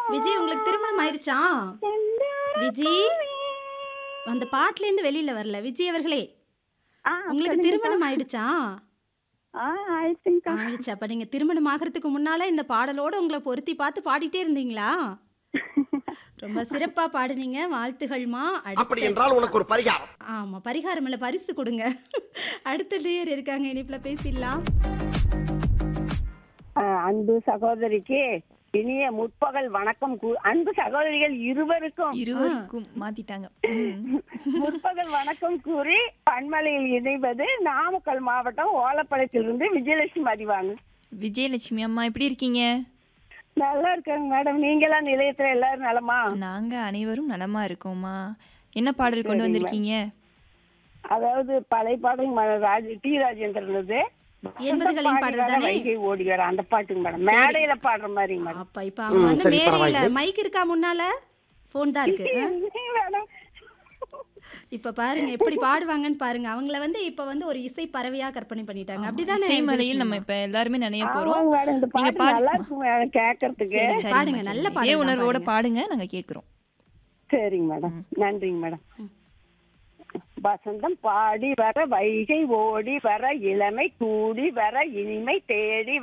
விஜய் உங்களுக்கு திருமணம் ஆயிருச்சா விஜி அந்த பாட்டுல இருந்து வெளியில வரல விஜய் அவர்களே ஆ, உங்களுக்கு சொல்லுங்கக்கா. திருமணம் ஆயிடுச்சா ஆ ஆயிடுச்சுங்கக்கா ஆயிடுச்சு அப்ப நீங்க திருமணம் ஆகிறதுக்கு முன்னால இந்த பாடலோட உங்களை பொருத்தி பார்த்து பாடிட்டே இருந்தீங்களா ரொம்ப சிறப்பா பாடுனீங்க வாழ்த்துகள்மா அப்படி அடுத்த என்றால் உனக்கு ஒரு பரிகாரம் ஆமா பரிகாரம் இல்ல பரிசு கொடுங்க அடுத்த லேயர் இருக்காங்க இனிப்புல பேசிடலாம் ஆ, அன்பு சகோதரிக்கு இனிய முற்பகல் வணக்கம் கூ- அன்பு சகோதரிகள் இருவருக்கும் இருவருக்கும் மாத்திட்டாங்க ம். முற்பகல் வணக்கம் கூறி பன்மலையில் இணைவது நாமக்கல் மாவட்டம் ஓலப்பாளையத்திலிருந்து விஜயலட்சுமி மதிவாங்க விஜயலட்சுமி அம்மா எப்படி இருக்கீங்க நல்லா இருக்காங்க மேடம் நீங்களாம் நிலையத்துல எல்லாரும் நலமா நாங்க அனைவரும் நலமா இருக்கோம்மா என்ன பாடல் கொண்டு வந்திருக்கீங்க அதாவது பழைய பாடல் ம- ராஜ டி ராஜேந்திரனது எண்பதுகளின் பாடல் தானே? வைகை ஓடிவார் அந்த பாட்டுங்க மேடம் மேடையில பாடுற மாதிரி மேடம் அப்ப இப்ப அவங்க வந்து சரி, மேடையில பரவாயில்லை. மைக் இருக்கா முன்னால போன் தான் இருக்கு ஆ? மேடம் இப்ப பாருங்க எப்படி பாடுவாங்கன்னு பாருங்க அவங்கள வந்து இப்ப வந்து ஒரு இசை பறவையா கற்பனை பண்ணிட்டாங்க அப்படிதானே இசைமலையில் நம்ம இப்ப எல்லாருமே நினைய போறோம் ஆமாங்க மேடம் இந்த நீங்க பாட்டு பாடு நல்லா இருக்கும் மேடம் கேட்கறதுக்கு சரி, சரிம்மா, பாடுங்க, சரிம்மா. நல்ல இதே பாடல் தான் உணர்வோட பாடுங்க. பாடுங்க நாங்க கேக்குறோம் சரிங்க மேடம் நன்றிங்க மேடம் வசந்தம் பாடி வர வைகை ஓடி வர இளமை கூடி வர இனிமை தேடி